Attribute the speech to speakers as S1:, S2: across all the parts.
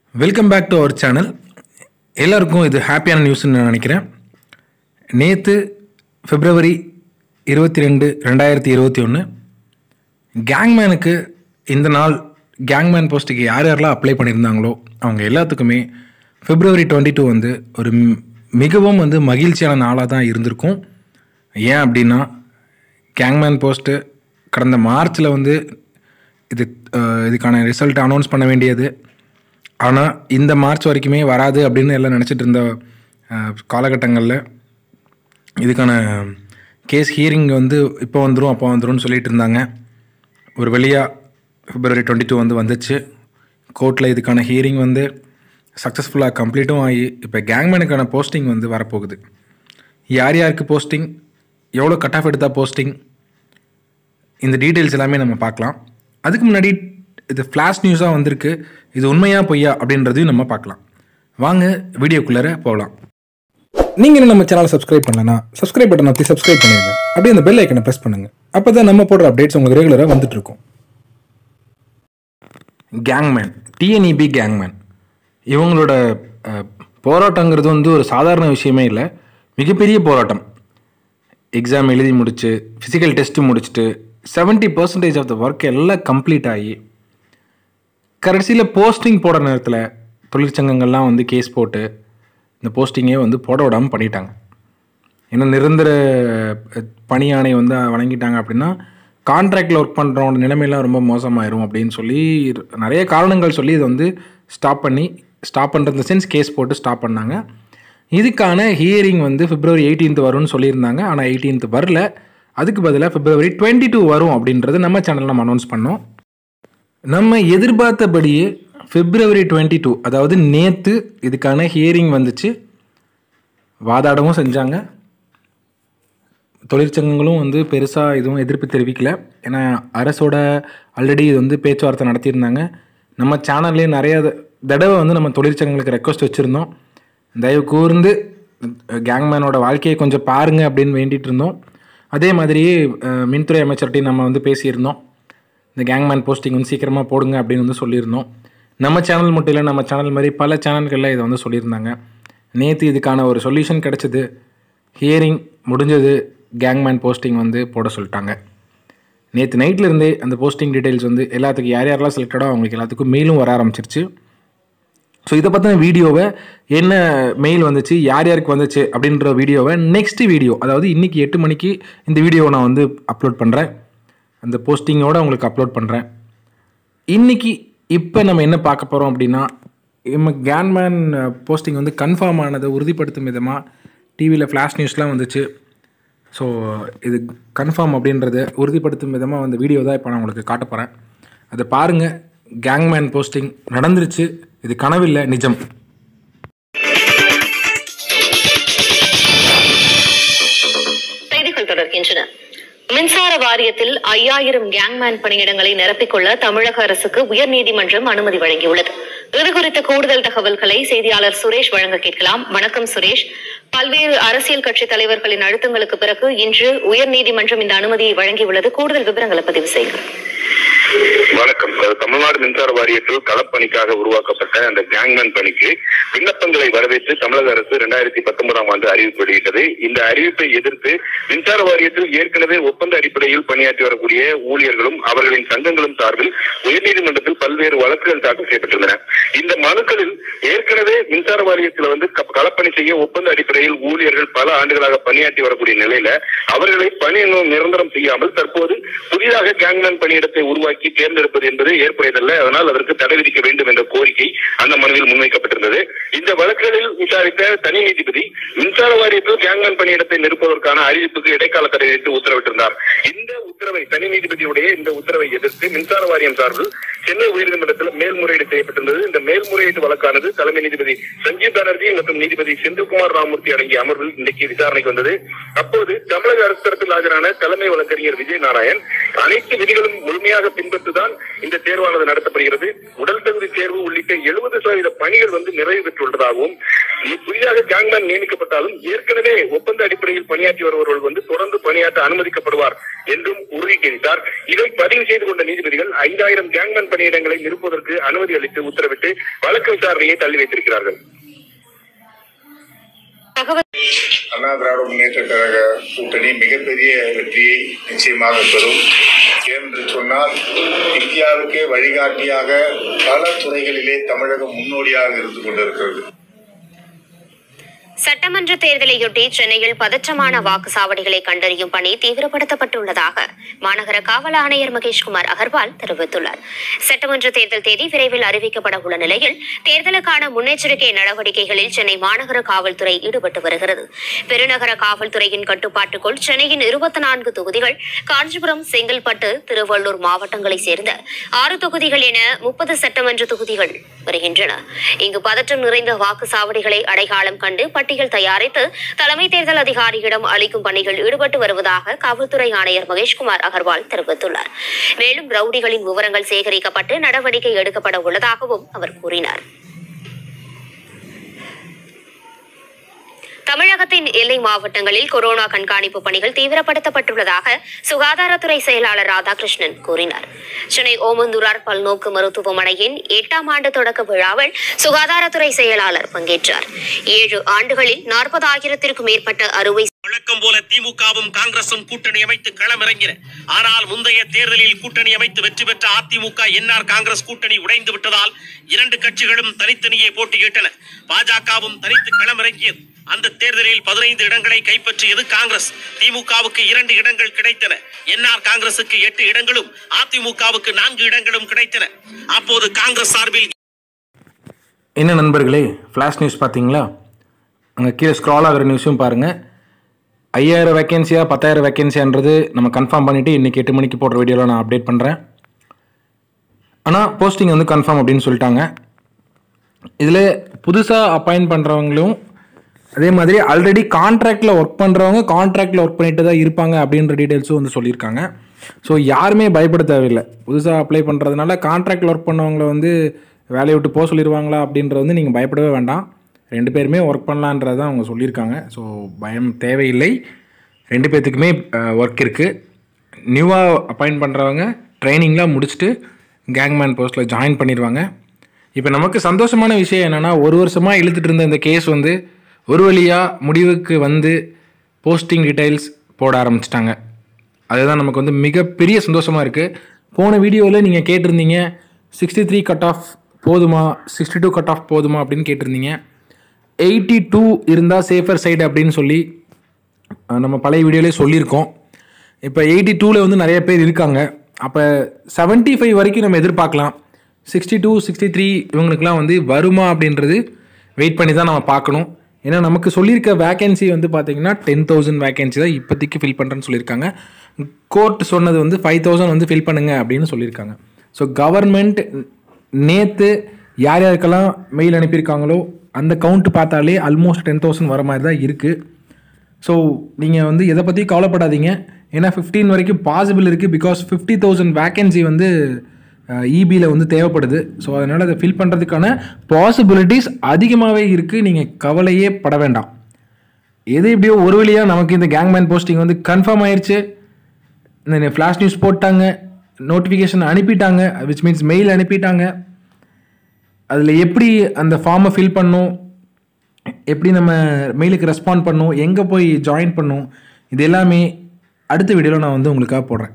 S1: welcome back to our channel எல்லாருக்கும் இது ஹாப்பியான நியூஸ்னு நான் நினைக்கிறேன் நேற்று பிப்ரவரி இருபத்தி ரெண்டு ரெண்டாயிரத்தி இருபத்தி ஒன்று கேங்மேனுக்கு இந்த நாள் கேங்மேன் போஸ்ட்டுக்கு யார் யாரெல்லாம் அப்ளை பண்ணியிருந்தாங்களோ அவங்க எல்லாத்துக்குமே பிப்ரவரி டுவெண்ட்டி டூ வந்து ஒரு மி- மிகவும் வந்து மகிழ்ச்சியான நாளாக தான் இருந்திருக்கும் ஏன் அப்படின்னா கேங்மேன் போஸ்ட்டு கடந்த மார்ச்சில் வந்து இது அஹ், இதுக்கான ரிசல்ட் அனௌன்ஸ் பண்ண வேண்டியது ஆனால் இந்த மார்ச் வரைக்குமே வராது அப்படின்னு எல்லாம் நினச்சிட்டு இருந்த காலகட்டங்களில் இதுக்கான கேஸ் ஹியரிங் வந்து இப்போ வந்துடும் அப்போ வந்துரும்னு சொல்லிட்டு இருந்தாங்க ஒரு வழியாக பிப்ரவரி டுவெண்ட்டி டூ வந்து வந்துச்சு கோர்ட்டில் இதுக்கான ஹியரிங் வந்து சக்ஸஸ்ஃபுல்லாக கம்ப்ளீட்டும் ஆகி இப்போ கேங்மேனுக்கான போஸ்டிங் வந்து வரப்போகுது யார் யாருக்கு போஸ்டிங் எவ்வளோ கட் ஆஃப் எடுத்தால் போஸ்டிங் இந்த டீட்டெயில்ஸ் எல்லாமே நம்ம பார்க்கலாம் அதுக்கு முன்னாடி இது ஃப்ளாஷ் நியூஸாக வந்திருக்கு இது உண்மையா பொய்யா அப்படின்றதையும் நம்ம பார்க்கலாம் வாங்க வீடியோக்குள்ளார போகலாம் நீங்கள் இன்னும் நம்ம சேனலை சப்ஸ்கிரைப் பண்ணலனா சப்ஸ்கிரைப் பட்டன் அப்படி சப்ஸ்கிரைப் பண்ணிடுங்க அப்படியே அந்த பெல் ஐக்கனை ப்ரெஸ் பண்ணுங்கள் அப்போ தான் நம்ம போடுற அப்டேட்ஸ் உங்களுக்கு ரெகுலராக வந்துட்டு இருக்கும் கேங்மேன் டிஎன்இபி கேங்மேன் இவங்களோட அஹ், போராட்டங்கிறது வந்து ஒரு சாதாரண விஷயமே இல்லை மிகப்பெரிய போராட்டம் எக்ஸாம் எழுதி முடிச்சு ஃபிசிக்கல் டெஸ்ட்டு முடிச்சுட்டு 70% பர்சன்டேஜ் ஆஃப் த ஒர்க் எல்லாம் கம்ப்ளீட் ஆகி கடைசியில் போஸ்டிங் போடுற நேரத்தில் தொழிற்சங்கங்கள்லாம் வந்து கேஸ் போட்டு இந்த போஸ்டிங்கே வந்து போட விடாமல் பண்ணிட்டாங்க ஏன்னா நிரந்தர அஹ், பணி ஆணை வந்து வழங்கிட்டாங்க அப்படின்னா கான்ட்ராக்டில் ஒர்க் பண்ணுறவங்க நிலைமையெல்லாம் ரொம்ப மோசமாயிரும் அப்படின்னு சொல்லி இரு- நிறைய காரணங்கள் சொல்லி இதை வந்து ஸ்டாப் பண்ணி ஸ்டாப் பண்ணுறது சென்ஸ் கேஸ் போட்டு ஸ்டாப் பண்ணாங்க இதுக்கான ஹியரிங் வந்து பிப்ரவரி 18th வரும்னு சொல்லியிருந்தாங்க ஆனால் 18th வரல அதுக்கு பதிலாக பிப்ரவரி டுவெண்ட்டி டூ வரும் அப்படின்றது நம்ம சேனலில் நம்ம அனௌன்ஸ் பண்ணோம் நம்ம எதிர்பார்த்தபடியே பிப்ரவரி டுவெண்ட்டி டூ அதாவது நேற்று இதுக்கான ஹியரிங் வந்துச்சு வாதாடவும் செஞ்சாங்க தொழிற்சங்கங்களும் வந்து பெருசாக எதுவும் எதிர்ப்பு தெரிவிக்கல ஏன்னா அரசோட ஆல்ரெடி இது வந்து பேச்சுவார்த்தை நடத்தியிருந்தாங்க நம்ம சேனல்லே நிறைய த- தடவை வந்து நம்ம தொழிற்சங்கங்களுக்கு ரெக்வஸ்ட் வச்சுருந்தோம் தயவு கூர்ந்து கேங்மேனோட வாழ்க்கையை கொஞ்சம் பாருங்க அப்படின்னு வேண்டிட்டு இருந்தோம் அதே மாதிரியே அஹ், மின்துறை அமைச்சர்கிட்டையும் நம்ம வந்து பேசியிருந்தோம் இந்த கேங்மேன் போஸ்டிங் வந்து சீக்கிரமாக போடுங்க அப்படின்னு வந்து சொல்லியிருந்தோம் நம்ம சேனல் மட்டும் இல்லை நம்ம சேனல் மாதிரி பல சேனல்களில் இதை வந்து சொல்லியிருந்தாங்க நேற்று இதுக்கான ஒரு சொல்யூஷன் கிடச்சிது ஹியரிங் முடிஞ்சது கேங்மேன் போஸ்டிங் வந்து போட சொல்லிட்டாங்க நேற்று நைட்ல இருந்தே அந்த போஸ்டிங் டீடைல்ஸ் வந்து எல்லாத்துக்கும் யார் யாரெல்லாம் செலக்டடோ அவங்களுக்கு எல்லாத்துக்கும் மெயிலும் வர ஆரம்பிச்சிருச்சு ஸோ இதை பற்றின வீடியோவை என்ன மெயில் வந்துச்சு யார் யாருக்கு வந்துச்சு அப்படின்ற வீடியோவை நெக்ஸ்ட் வீடியோ அதாவது இன்றைக்கி எட்டு மணிக்கு இந்த வீடியோவை நான் வந்து அப்லோட் பண்ணுறேன் அந்த போஸ்டிங்கோட உங்களுக்கு அப்லோட் பண்ணுறேன் இன்னைக்கு இப்போ நம்ம என்ன பார்க்க போகிறோம் அப்படின்னா நம்ம கேன்மேன் போஸ்டிங் வந்து கன்ஃபார்ம் ஆனதை உறுதிப்படுத்தும் விதமாக டிவியில் ஃப்ளாஷ் நியூஸ்லாம் வந்துச்சு ஸோ இது கன்ஃபார்ம் அப்படின்றத உறுதிப்படுத்தும் விதமாக அந்த வீடியோ தான் இப்போ நான் உங்களுக்கு காட்ட போகிறேன் அதை பாருங்கள் கேங்மேன் போஸ்டிங் நடந்துருச்சு இது கனவில்லை நிஜம்
S2: செய்திகள் தொடர்கின்றன மின்சார வாரியத்தில் ஐயாயிரம் கேங்மேன் பணியிடங்களை நிரப்பிக்கொள்ள தமிழக அரசுக்கு உயர்நீதிமன்றம் அனுமதி வழங்கியுள்ளது இது குறித்த கூடுதல் தகவல்களை செய்தியாளர் சுரேஷ் வழங்க கேட்கலாம் வணக்கம் சுரேஷ் பல்வேறு அரசியல் கட்சி தலைவர்களின் அழுத்தங்களுக்கு பிறகு இன்று உயர்நீதிமன்றம் இந்த அனுமதியை வழங்கியுள்ளது கூடுதல் விவரங்களை பதிவு செய்யுங்க
S3: வணக்கம் அஹ் தமிழ்நாடு மின்சார வாரியத்தில் களப்பணிக்காக உருவாக்கப்பட்ட அந்த கேங்மேன் பணிக்கு விண்ணப்பங்களை வரவேற்று தமிழக அரசு இரண்டாயிரத்தி பத்தொன்பதாம் ஆண்டு அறிவிப்பு வெளியிட்டது இந்த அறிவிப்பை எதிர்த்து மின்சார வாரியத்தில் ஏற்கனவே ஒப்பந்த அடிப்படையில் பணியாற்றி வரக்கூடிய ஊழியர்களும் அவர்களின் சங்கங்களும் சார்பில் உயர்நீதிமன்றத்தில் பல்வேறு வழக்குகள் தாக்கல் செய்யப்பட்டிருந்தன இந்த மனுக்களில் ஏற்கனவே மின்சார வாரியத்தில் வந்து க- களப்பணி செய்ய ஒப்பந்த அடிப்படையில் ஊழியர்கள் பல ஆண்டுகளாக பணியாற்றி வரக்கூடிய நிலையில அவர்களை பணி நிரந்தரம் செய்யாமல் தற்போது புதிதாக கேங்மேன் பணியிடத்தை உருவாக்கி தேர்ந்தெடுப்பது என்பது ஏற்புடையதல்ல அதனால் அதற்கு தடை விதிக்க வேண்டும் என்ற கோரிக்கை அந்த மனுவில் முன்வைக்கப்பட்டிருந்தது இந்த வழக்குகளில் விசாரித்த தனி நீதிபதி மின்சார வாரியத்தில் கேங்மேன் பணியிடத்தை நிறுத்துவதற்கான அறிவிப்புக்கு இடைக்கால தடை விதித்து உத்தரவிட்டிருந்தார் இந்த உத்தரவை தனி நீதிபதியுடைய இந்த உத்தரவை எதிர்த்து மின்சார வாரியம் சார்பில் சென்னை உயர்நீதிமன்றத்தில் மேல்முறையீடு செய்யப்பட்டிருந்தது இந்த மேல்முறையீட்டு வழக்கானது தலைமை நீதிபதி சஞ்சீவ் பானர்ஜி மற்றும் நீதிபதி செந்தில்குமார் ராமூர்த்தி அடங்கிய அமர்வில் இன்றைக்கு விசாரணைக்கு வந்தது அப்போது தமிழக அரசு தரப்பில் ஆஜரான தலைமை வழக்கறிஞர் விஜய் நாராயண் அனைத்து விதிகளும் முழுமையாக பின்பற்ற பின்பற்றுதான் இந்த தேர்வானது நடத்தப்படுகிறது உடல் தகுதி தேர்வு உள்ளிட்ட எழுபது சதவீத பணிகள் வந்து நிறைவு பெற்றுள்ளதாகவும் இ- புதிதாக கேங்மேன் நியமிக்கப்பட்டாலும் ஏற்கனவே ஒப்பந்த அடிப்படையில் பணியாற்றி வருபவர்கள் வந்து தொடர்ந்து பணியாற்ற அனுமதிக்கப்படுவார் என்றும் உறுதியளித்தார் இதை பதிவு செய்து கொண்ட நீதிபதிகள் ஐந்தாயிரம் கேங்மேன் பணியிடங்களை நிரப்புவதற்கு அனுமதி அளித்து உத்தரவிட்டு வழக்கு விசாரணையை தள்ளி வைத்திருக்கிறார்கள்
S2: தகவல்
S4: அண்ணா திராவிட முன்னேற்ற கழக கூட்டணி மிகப்பெரிய வெற்றியை நிச்சயமாக பெறும் என்று சொன்னால் இந்தியாவுக்கே வழிகாட்டியாக பல துறைகளிலே தமிழகம் முன்னோடியாக இருந்து கொண்டிருக்கிறது
S2: சட்டமன்ற தேர்தலையொட்டி சென்னையில் பதற்றமான வாக்குச்சாவடிகளை கண்டறியும் பணி தீவிரப்படுத்தப்பட்டுள்ளதாக மாநகர காவல் ஆணையர் மகேஷ்குமார் அகர்வால் தெரிவித்துள்ளார் சட்டமன்ற தேர்தல் தேதி விரைவில் அறிவிக்கப்பட உள்ள நிலையில் தேர்தலுக்கான முன்னெச்சரிக்கை நடவடிக்கைகளில் சென்னை மாநகர காவல்துறை ஈடுபட்டு வருகிறது பெருநகர காவல்துறையின் கட்டுப்பாட்டுக்குள் சென்னையின் இருபத்தி நான்கு தொகுதிகள் காஞ்சிபுரம் செங்கல்பட்டு திருவள்ளூர் மாவட்டங்களைச் சேர்ந்த ஆறு தொகுதிகள் என முப்பது சட்டமன்ற தொகுதிகள் வருகின்றன இங்கு பதற்றம் நிறைந்த வாக்குச்சாவடிகளை அடையாளம் கண்டு பட்டியல் தயாரித்து தலைமை தேர்தல் அதிகாரியிடம் அளிக்கும் பணிகள் ஈடுபட்டு வருவதாக காவல்துறை ஆணையர் மகேஷ்குமார் அகர்வால் தெரிவித்துள்ளார் மேலும் ரவுடிகளின் விவரங்கள் சேகரிக்கப்பட்டு நடவடிக்கை எடுக்கப்பட உள்ளதாகவும் அவர் கூறினார் தமிழகத்தின் எல்லை மாவட்டங்களில் கொரோனா கண்காணிப்பு பணிகள் தீவிரப்படுத்தப்பட்டுள்ளதாக சுகாதாரத்துறை செயலாளர் ராதாகிருஷ்ணன் கூறினார் சென்னை ஓமந்தூரார் பல்நோக்கு மருத்துவமனையின் எட்டாம் ஆண்டு தொடக்க விழாவில் சுகாதாரத்துறை செயலாளர் பங்கேற்றார் ஏழு ஆண்டுகளில் நாற்பதாயிரத்திற்கும் மேற்பட்ட அறுவை
S5: வழக்கம் போல திமுகவும் காங்கிரசும் கூட்டணி அமைத்து களமிறங்கின ஆனால் முந்தைய தேர்தலில் கூட்டணி அமைத்து வெற்றி பெற்ற அதிமுக என்ஆர் காங்கிரஸ் கூட்டணி உடைந்து விட்டதால் இரண்டு கட்சிகளும் தனித்தனியே போட்டியிட்டன பாஜகவும் தனித்து களமிறங்கியது அந்த தேர்தலில் பதினைந்து இடங்களை கைப்பற்றியது காங்கிரஸ் திமுகவுக்கு இரண்டு இடங்கள் கிடைத்தன என்ஆர் காங்கிரசுக்கு எட்டு இடங்களும் அதிமுகவுக்கு நான்கு இடங்களும் கிடைத்தன அப்போது காங்கிரஸ் சார்பில்
S1: என்ன நண்பர்களே ஃப்ளாஷ் நியூஸ் பார்த்தீங்களா அங்கே கீழே ஸ்க்ரால் ஆகிற நியூஸும் பாருங்கள் ஐயாயிரம் வேக்கன்சியா பத்தாயிரம் வேக்கன்சியான்றது நம்ம கன்ஃபார்ம் பண்ணிவிட்டு இன்றைக்கி எட்டு மணிக்கு போடுற வீடியோவில் நான் அப்டேட் பண்ணுறேன் ஆனால் போஸ்டிங் வந்து கன்ஃபார்ம் அப்படின்னு சொல்லிட்டாங்க இதில் புதுசாக அப்பாயிண்ட் பண்ணுறவங்களும் அதே மாதிரி ஆல்ரெடி கான்ட்ராக்டில் ஒர்க் பண்ணுறவங்க கான்ட்ராக்டில் ஒர்க் பண்ணிட்டு தான் இருப்பாங்க அப்படின்ற டீட்டெயில்ஸும் வந்து சொல்லியிருக்காங்க ஸோ யாருமே பயப்பட தேவையில்லை புதுசாக அப்ளை பண்ணுறதுனால கான்ட்ராக்டில் ஒர்க் பண்ணவங்கள வந்து வேலையை விட்டு போக சொல்லிடுவாங்களா அப்படின்றது வந்து நீங்கள் பயப்படவே வேண்டாம் ரெண்டு பேருமே ஒர்க் பண்ணலான்றது தான் அவங்க சொல்லியிருக்காங்க ஸோ பயம் தேவையில்லை ரெண்டு பேர்த்துக்குமே ஒர்க் இருக்குது நியூவாக அப்பாயிண்ட் பண்ணுறவங்க ட்ரைனிங்லாம் முடிச்சுட்டு கேங்மேன் போஸ்ட்டில் ஜாயின் பண்ணிடுவாங்க இப்போ நமக்கு சந்தோஷமான விஷயம் என்னென்னா ஒரு வருஷமாக இழுத்துட்டு இருந்த இந்த கேஸ் வந்து ஒரு வழியாக முடிவுக்கு வந்து போஸ்டிங் டீடைல்ஸ் போட ஆரம்பிச்சிட்டாங்க அதுதான் நமக்கு வந்து மிகப்பெரிய சந்தோஷமாக இருக்குது போன வீடியோவில் நீங்கள் கேட்டிருந்தீங்க சிக்ஸ்டி த்ரீ கட் ஆஃப் போதுமா சிக்ஸ்டி டூ கட் ஆஃப் போதுமா அப்படின்னு கேட்டிருந்தீங்க எயிட்டி டூ இருந்தால் சேஃபர் சைடு அப்படின்னு சொல்லி அஹ், நம்ம பழைய வீடியோலேயே சொல்லியிருக்கோம் இப்போ எயிட்டி டூவில் வந்து நிறைய பேர் இருக்காங்க அப்போ 75 ஃபைவ் வரைக்கும் நம்ம எதிர்பார்க்கலாம் சிக்ஸ்டி டூ சிக்ஸ்டி த்ரீ இவங்களுக்குலாம் வந்து வருமா அப்படின்றது வெயிட் பண்ணி தான் நம்ம பார்க்கணும் ஏன்னா நமக்கு சொல்லியிருக்க வேகன்சி வந்து பார்த்தீங்கன்னா டென் தௌசண்ட் வேகன்சி தான் இப்போதைக்கு ஃபில் பண்ணுறேன்னு சொல்லியிருக்காங்க கோர்ட் சொன்னது வந்து ஃபைவ் தௌசண்ட் வந்து ஃபில் பண்ணுங்க அப்படின்னு சொல்லியிருக்காங்க ஸோ கவர்மெண்ட் நேற்று யார் யாருக்கெல்லாம் மெயில் அனுப்பியிருக்காங்களோ அந்த கவுண்ட் பார்த்தாலே ஆல்மோஸ்ட் டென் தௌசண்ட் வர மாதிரி தான் இருக்குது ஸோ நீங்கள் வந்து எதை பற்றி கவலைப்படாதீங்க ஏன்னா 15 வரைக்கும் பாசிபிள் இருக்குது பிகாஸ் ஃபிஃப்டி தௌசண்ட் வேக்கன்சி வந்து இபியில் வந்து தேவைப்படுது ஸோ அதனால் அதை ஃபில் பண்ணுறதுக்கான பாசிபிலிட்டிஸ் அதிகமாகவே இருக்குது நீங்கள் கவலையே பட வேண்டாம் எது எப்படியோ ஒரு வழியாக நமக்கு இந்த கேங்மேன் போஸ்டிங் வந்து கன்ஃபார்ம் ஆயிருச்சு இந்த ஃப்ளாஷ் நியூஸ் போட்டாங்க நோட்டிஃபிகேஷன் அனுப்பிட்டாங்க விச் மீன்ஸ் மெயில் அனுப்பிட்டாங்க அதில் எப்படி அந்த ஃபார்மை ஃபில் பண்ணும் எப்படி நம்ம மெயிலுக்கு ரெஸ்பாண்ட் பண்ணும் எங்கே போய் ஜாயின் பண்ணும் இது எல்லாமே அடுத்த வீடியோவில் நான் வந்து உங்களுக்காக போடுறேன்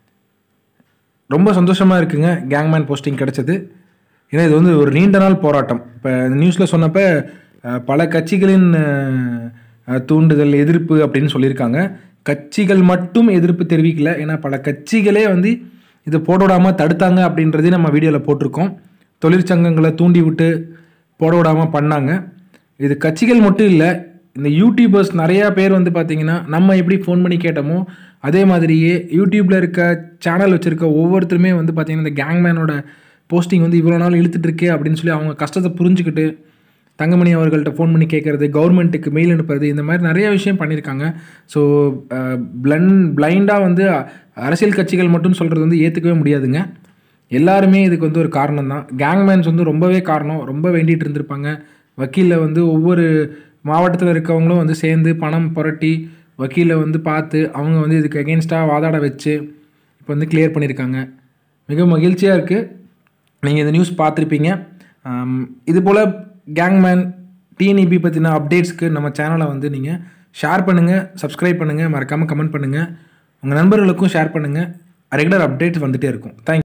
S1: ரொம்ப சந்தோஷமாக இருக்குங்க கேங்மேன் போஸ்டிங் கிடச்சது ஏன்னா இது வந்து ஒரு நீண்ட நாள் போராட்டம் இப்போ நியூஸில் சொன்னப்ப அஹ், பல கட்சிகளின் அஹ், அஹ், தூண்டுதல் எதிர்ப்பு அப்படின்னு சொல்லியிருக்காங்க கட்சிகள் மட்டும் எதிர்ப்பு தெரிவிக்கல ஏன்னா பல கட்சிகளே வந்து இதை போட விடாமல் தடுத்தாங்க அப்படின்றதே நம்ம வீடியோவில் போட்டிருக்கோம் தொழிற்சங்கங்களை தூண்டி விட்டு போட விடாமல் பண்ணாங்க இது கட்சிகள் மட்டும் இல்லை இந்த யூடியூபர்ஸ் நிறையா பேர் வந்து பார்த்தீங்கன்னா நம்ம எப்படி ஃபோன் பண்ணி கேட்டோமோ அதே மாதிரியே யூடியூப்பில் இருக்க சேனல் வச்சுருக்க ஒவ்வொருத்தருமே வந்து பார்த்தீங்கன்னா இந்த கேங்மேனோட போஸ்டிங் வந்து இவ்வளோ நாள் இழுத்துட்டு இருக்கே அப்படின்னு சொல்லி அவங்க கஷ்டத்தை புரிஞ்சுக்கிட்டு தங்கமணி அவர்கள்ட்ட ஃபோன் பண்ணி கேட்குறது கவர்மெண்ட்டுக்கு மெயில் அனுப்புறது இந்த மாதிரி நிறைய விஷயம் பண்ணியிருக்காங்க ஸோ பிளன் பிளைண்டாக வந்து அரசியல் கட்சிகள் மட்டும் சொல்கிறது வந்து ஏற்றுக்கவே முடியாதுங்க எல்லாருமே இதுக்கு வந்து ஒரு காரணம் தான் கேங்மேன்ஸ் வந்து ரொம்பவே காரணம் ரொம்ப வேண்டிகிட்டு இருந்திருப்பாங்க வக்கீலில் வந்து ஒவ்வொரு மாவட்டத்தில் இருக்கவங்களும் வந்து சேர்ந்து பணம் புரட்டி வக்கீலை வந்து பார்த்து அவங்க வந்து இதுக்கு அகெயின்ஸ்டாக வாதாட வச்சு இப்போ வந்து கிளியர் பண்ணியிருக்காங்க மிக மகிழ்ச்சியாக இருக்குது நீங்கள் இந்த நியூஸ் பார்த்துருப்பீங்க ஆம், இது போல் கேங்மேன் டிஎன்இபி பற்றின அப்டேட்ஸ்க்கு நம்ம சேனலை வந்து நீங்கள் ஷேர் பண்ணுங்கள் சப்ஸ்கிரைப் பண்ணுங்கள் மறக்காமல் கமெண்ட் பண்ணுங்கள் உங்கள் நண்பர்களுக்கும் ஷேர் பண்ணுங்கள் ரெகுலர் அப்டேட்ஸ் வந்துகிட்டே இருக்கும் தேங்க்